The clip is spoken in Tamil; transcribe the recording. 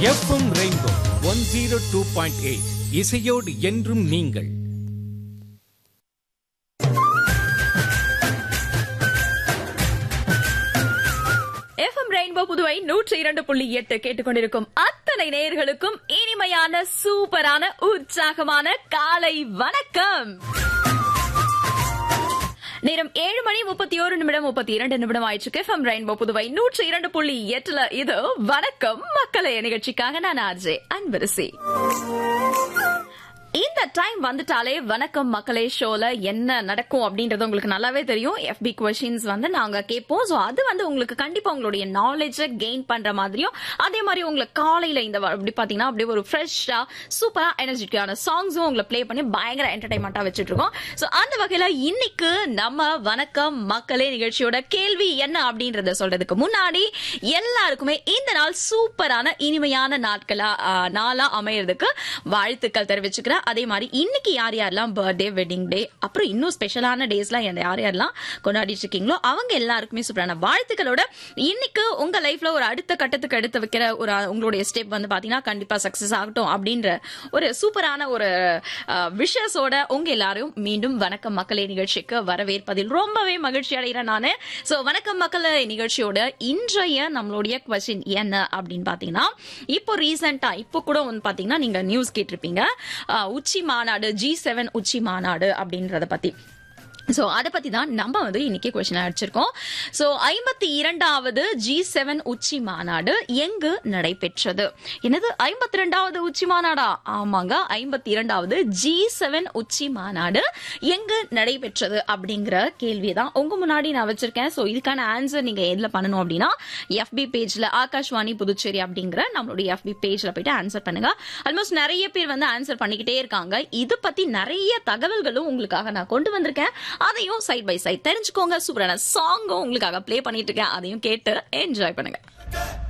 FM rainbow one zero two point eight இசையோடு என்றும் நீங்கள் எஃப்எம் ரெயின்போ புதுவை நூற்றி இரண்டு புள்ளி எட்டு கேட்டுக்கொண்டிருக்கும் அத்தனை நேயர்களுக்கும் இனிமையான சூப்பரான உற்சாகமான காலை வணக்கம் நேரம் ஏழு மணி முப்பத்தி ஒரு நிமிடம் முப்பத்தி இரண்டு நிமிடம் ஆயிடுச்சு எஃப்எம் ரெயின்போ புதுவை நூற்றி இரண்டு புள்ளி எட்டுல இது வணக்கம் மக்களே நிகழ்ச்சிக்காக நான் ஆர்ஜே அன்பரசி இந்த டைம் வந்துட்டாலே வணக்கம் மக்களே ஷோல என்ன நடக்கும் அப்படின்றது உங்களுக்கு நல்லாவே தெரியும் எஃபி கொஷின்ஸ் வந்து நாங்க கேட்போம் சோ அது வந்து உங்களுக்கு கண்டிப்பா உங்களுடைய நாலேஜ கெயின் பண்ற மாதிரியும் அதே மாதிரி உங்களுக்கு காலையில இந்த வ- அப்படி பாத்தீங்கன்னா அப்படியே ஒரு ஃப்ரெஷ்ஷா சூப்பரா எனர்ஜிட்டிக்கான சாங்ஸும் உங்களை ப்ளே பண்ணி பயங்கர என்டர்டைன்மெண்டா வச்சுட்டு இருக்கோம் சோ அந்த வகையில இன்னைக்கு நம்ம வணக்கம் மக்களே நிகழ்ச்சியோட கேள்வி என்ன அப்படின்றத சொல்றதுக்கு முன்னாடி எல்லாருக்குமே இந்த நாள் சூப்பரான இனிமையான நாட்களா ஆ, நாளா அமையறதுக்கு வாழ்த்துக்கள் தெரிவிச்சுக்கிறேன் அதே மாதிரி இன்னைக்கு யார் யாரெல்லாம் பர்த்டே வெட்டிங் டே அப்புறம் இன்னும் ஸ்பெஷலான டேஸ்லாம் யார் யாரெல்லாம் கொண்டாடிட்டு இருக்கீங்களோ அவங்க எல்லாருக்குமே சூப்பரான வாழ்த்துக்களோட இன்னைக்கு உங்க லைஃப்ல ஒரு அடுத்த கட்டத்துக்கு எடுத்து வைக்கிற ஒரு அ, உங்களுடைய ஸ்டெப் வந்து பாத்தீங்கன்னா கண்டிப்பா சக்சஸ் ஆகட்டும் அப்படின்ற ஒரு சூப்பரான ஒரு விஷஸோட உங்க எல்லாரும் மீண்டும் வணக்கம் மக்களே நிகழ்ச்சிக்கு வரவேற்பதில் ரொம்பவே மகிழ்ச்சி அடைகிறேன் நானு சோ வணக்கம் மக்களே நிகழ்ச்சியோட இன்றைய நம்மளுடைய கொஸ்டின் என்ன அப்படின்னு பாத்தீங்கன்னா இப்போ ரீசெண்டா இப்போ கூட வந்து பாத்தீங்கன்னா நீங்க நியூஸ் கேட்டிருப்பீங்க அஹ், உச்சி மாநாடு ஜி செவன் உச்சி மாநாடு அப்படின்றத பத்தி சோ அத பத்தி தான் நம்ம வந்து இன்னைக்கு கொஸ்டின் அடிச்சிருக்கோம் சோ ஐம்பத்தி இரண்டாவது ஜி செவன் உச்சி மாநாடு எங்கு நடைபெற்றது என்னது ஐம்பத்தி ரெண்டாவது உச்சி மாநாடா ஆமாங்க ஐம்பத்தி இரண்டாவது ஜி செவன் உச்சி மாநாடு எங்கு நடைபெற்றது அப்படிங்கிற கேள்வி தான் உங்க முன்னாடி நான் வச்சிருக்கேன் சோ இதுக்கான ஆன்சர் நீங்க எதுல பண்ணணும் அப்படின்னா எஃபி பேஜ்ல ஆகாஷ்வாணி புதுச்சேரி அப்படிங்கிற நம்மளுடைய எஃபி பேஜ்ல போயிட்டு ஆன்சர் பண்ணுங்க ஆல்மோஸ்ட் நிறைய பேர் வந்து ஆன்சர் பண்ணிக்கிட்டே இருக்காங்க இது பத்தி நிறைய தகவல்களும் உங்களுக்காக நான் கொண்டு வந்திருக்கேன் அதையும் சைட் பை சைட் தெரிஞ்சுக்கோங்க சூப்பரான சாங்கும் உங்களுக்காக ப்ளே பண்ணிட்டு இருக்கேன் அதையும் கேட்டு என்ஜாய் பண்ணுங்க